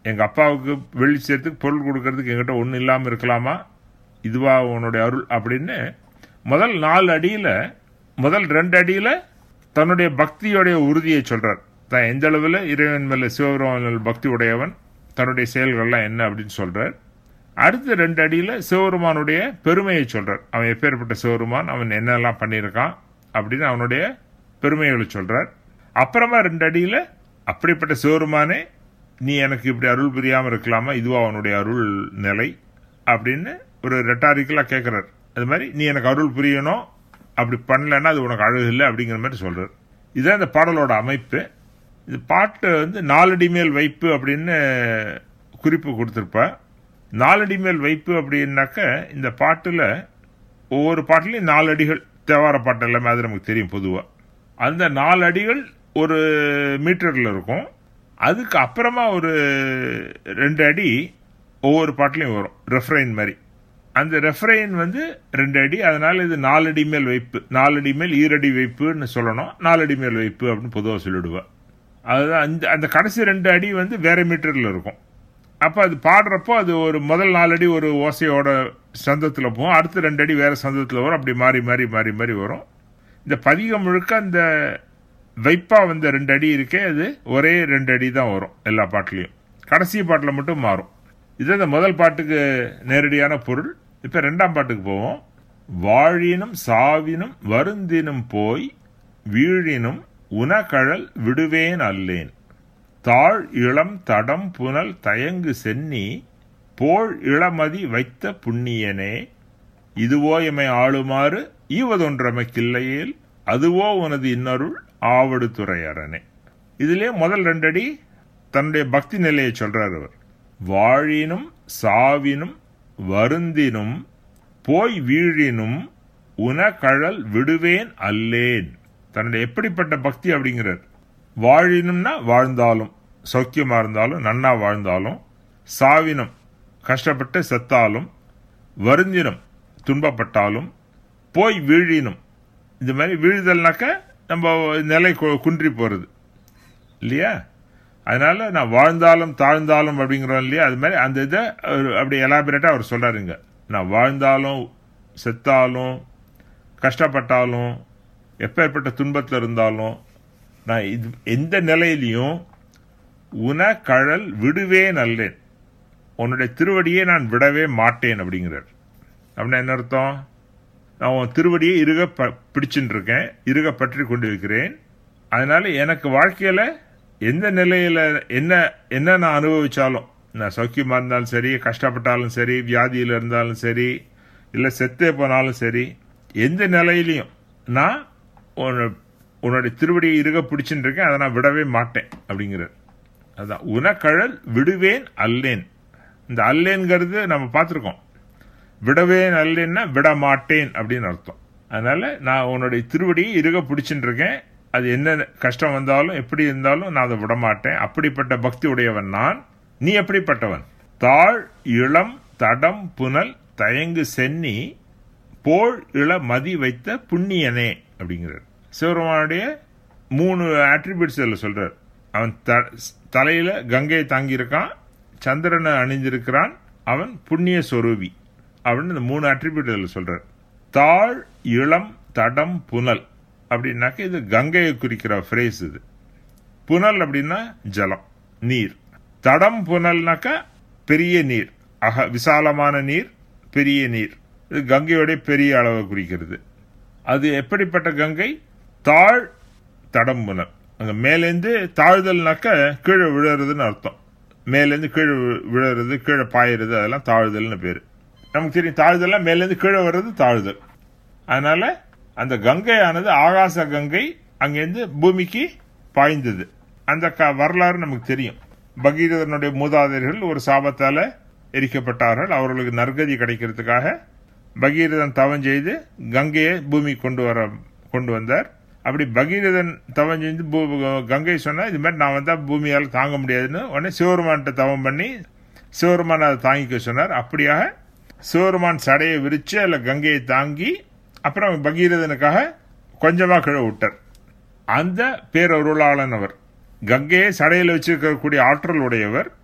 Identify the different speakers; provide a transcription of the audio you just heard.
Speaker 1: எங்கள் அப்பாவுக்கு வெள்ளி சேர்த்துக்கு பொருள் கொடுக்கறதுக்கு எங்கிட்ட ஒன்றும் இல்லாமல் இருக்கலாமா இதுவா உன்னுடைய அருள் அப்படின்னு முதல் நாலு அடியில் முதல் ரெண்டு அடியில் தன்னுடைய பக்தியோடைய உறுதியை சொல்றார் தான் எந்த அளவில் இறைவன் மேல சிவபெருமான் பக்தி உடையவன் தன்னுடைய செயல்கள்லாம் என்ன அப்படின்னு சொல்றார் அடுத்த ரெண்டு அடியில் சிவபெருமானுடைய பெருமையை சொல்றார் அவன் எப்பேற்பட்ட சிவபெருமான் அவன் என்னெல்லாம் பண்ணியிருக்கான் அப்படின்னு அவனுடைய பெருமைகளை சொல்றார் அப்புறமா ரெண்டு அடியில் அப்படிப்பட்ட சிவபெருமானே நீ எனக்கு இப்படி அருள் புரியாமல் இருக்கலாமா இதுவா அவனுடைய அருள் நிலை அப்படின்னு ஒரு ரெட்டாரிக்கலாக கேட்குறார் அது மாதிரி நீ எனக்கு அருள் புரியணும் அப்படி பண்ணலன்னா அது உனக்கு அழகு இல்லை அப்படிங்கிற மாதிரி சொல்றார் இதுதான் இந்த பாடலோட அமைப்பு இது பாட்டு வந்து நாலடி மேல் வைப்பு அப்படின்னு குறிப்பு கொடுத்துருப்பா நாலடி மேல் வைப்பு அப்படின்னாக்க இந்த பாட்டில் ஒவ்வொரு பாட்டிலையும் நாலு அடிகள் தேவார பாட்டு எல்லாமே அது நமக்கு தெரியும் பொதுவாக அந்த நாலு அடிகள் ஒரு மீட்டரில் இருக்கும் அதுக்கு அப்புறமா ஒரு ரெண்டு அடி ஒவ்வொரு பாட்டிலையும் வரும் ரெஃப்ரைன் மாதிரி அந்த ரெஃப்ரைன் வந்து ரெண்டு அடி அதனால இது நாலடி மேல் வைப்பு நாலடி மேல் ஈரடி வைப்புன்னு சொல்லணும் நாலடி மேல் வைப்பு அப்படின்னு பொதுவாக சொல்லிடுவா அதுதான் அந்த அந்த கடைசி ரெண்டு அடி வந்து வேற மீட்டரில் இருக்கும் அப்போ அது பாடுறப்போ அது ஒரு முதல் நாலடி ஒரு ஓசையோட சந்தத்தில் போகும் அடுத்த ரெண்டு அடி வேற சந்தத்தில் வரும் அப்படி மாறி மாறி மாறி மாறி வரும் இந்த பதிகம் முழுக்க அந்த வைப்பா வந்த ரெண்டு அடி இருக்கே அது ஒரே ரெண்டு அடி தான் வரும் எல்லா பாட்டுலையும் கடைசி பாட்டில் மட்டும் மாறும் இது இந்த முதல் பாட்டுக்கு நேரடியான பொருள் இப்போ ரெண்டாம் பாட்டுக்கு போவோம் வாழினும் சாவினும் வருந்தினும் போய் வீழினும் உனகழல் விடுவேன் அல்லேன் தாழ் இளம் தடம் புனல் தயங்கு சென்னி போல் இளமதி வைத்த புண்ணியனே இதுவோ எமை ஆளுமாறு ஈவதொன்றமைக்கில்லையேல் அதுவோ உனது இன்னருள் ஆவடு துறையரனே இதிலே முதல் ரெண்டடி தன்னுடைய பக்தி நிலையை சொல்றார் அவர் வாழினும் சாவினும் வருந்தினும் போய் வீழினும் உனகழல் விடுவேன் அல்லேன் தன்னுடைய எப்படிப்பட்ட பக்தி அப்படிங்கிறார் வாழினும்னா வாழ்ந்தாலும் சௌக்கியமா இருந்தாலும் நன்னா வாழ்ந்தாலும் சாவினும் கஷ்டப்பட்டு செத்தாலும் வருந்தினும் துன்பப்பட்டாலும் போய் வீழினும் இந்த மாதிரி வீழ்தல்னாக்க நம்ம நிலை குன்றி போறது இல்லையா அதனால நான் வாழ்ந்தாலும் தாழ்ந்தாலும் அப்படிங்கிறோம் இல்லையா அது மாதிரி அந்த இதை அப்படி எலாபரேட்டாக அவர் சொல்றாருங்க நான் வாழ்ந்தாலும் செத்தாலும் கஷ்டப்பட்டாலும் எப்பேற்பட்ட துன்பத்தில் இருந்தாலும் நான் இது எந்த நிலையிலையும் உன கழல் விடுவேன் அல்லேன் உன்னுடைய திருவடியை நான் விடவே மாட்டேன் அப்படிங்கிறார் அப்படின்னா என்ன அர்த்தம் நான் உன் திருவடியை இருக பிடிச்சுட்டு இருக்கேன் இருக பற்றி கொண்டு இருக்கிறேன் அதனால எனக்கு வாழ்க்கையில எந்த நிலையில என்ன என்ன நான் அனுபவிச்சாலும் நான் சௌக்கியமா இருந்தாலும் சரி கஷ்டப்பட்டாலும் சரி வியாதியில இருந்தாலும் சரி இல்லை செத்தே போனாலும் சரி எந்த நிலையிலையும் நான் உன்னுடைய திருவடியை இருக பிடிச்சுட்டு இருக்கேன் அதை நான் விடவே மாட்டேன் அப்படிங்கிறார் அதான் உனக்கழல் விடுவேன் அல்லேன் இந்த அல்லேன்கிறது நம்ம பார்த்துருக்கோம் விடவேன் அல்லேன்னா விட மாட்டேன் அப்படின்னு அர்த்தம் அதனால நான் உன்னுடைய திருவடியை இருக பிடிச்சுட்டு இருக்கேன் அது என்ன கஷ்டம் வந்தாலும் எப்படி இருந்தாலும் நான் அதை விட மாட்டேன் அப்படிப்பட்ட பக்தி உடையவன் நான் நீ எப்படிப்பட்டவன் தாழ் இளம் தடம் புனல் தயங்கு சென்னி போல் இள மதி வைத்த புண்ணியனே அப்படிங்கிறார் சிவபெருமானுடைய மூணு ஆட்ரிபியூட்ஸ் இதில் சொல்றார் அவன் தலையில கங்கையை தாங்கியிருக்கான் சந்திரனை அணிஞ்சிருக்கிறான் அவன் புண்ணிய சொரூபி அப்படின்னு இந்த மூணு அட்ரிபியூட் இதில் சொல்றார் தாழ் இளம் தடம் புனல் அப்படின்னாக்க இது கங்கையை குறிக்கிற ஃப்ரேஸ் இது புனல் அப்படின்னா ஜலம் நீர் தடம் புனல்னாக்கா பெரிய நீர் அக விசாலமான நீர் பெரிய நீர் இது கங்கையோட பெரிய அளவை குறிக்கிறது அது எப்படிப்பட்ட கங்கை தாழ் தடம் புனல் அங்க மேலேருந்து தாழ்தல்னாக்க கீழே விழுறதுன்னு அர்த்தம் மேலேருந்து கீழே விழுறது கீழே பாயிறது அதெல்லாம் தாழ்தல்னு பேரு நமக்கு தெரியும் தாழ்தல்லாம் மேலேருந்து கீழே வர்றது தாழ்தல் அதனால அந்த கங்கையானது ஆகாச கங்கை அங்கேருந்து பூமிக்கு பாய்ந்தது அந்த வரலாறு நமக்கு தெரியும் பகீரதனுடைய மூதாதையர்கள் ஒரு சாபத்தால எரிக்கப்பட்டார்கள் அவர்களுக்கு நற்கதி கிடைக்கிறதுக்காக பகீரதன் தவம் செய்து கங்கையை பூமி கொண்டு வர கொண்டு வந்தார் அப்படி பகீரதன் தவம் செஞ்சு கங்கை சொன்னா இது மாதிரி நான் வந்தா பூமியால் தாங்க முடியாதுன்னு உடனே சிவருமான்கிட்ட தவம் பண்ணி சிவருமான் அதை தாங்கிக்க சொன்னார் அப்படியாக சிவருமான் சடையை விரிச்சு அதில் கங்கையை தாங்கி அப்புறம் பகீரதனுக்காக கொஞ்சமா கீழே விட்டார் அந்த பேரருளாளன் அவர் கங்கையை சடையில் வச்சிருக்கக்கூடிய ஆற்றல் உடையவர்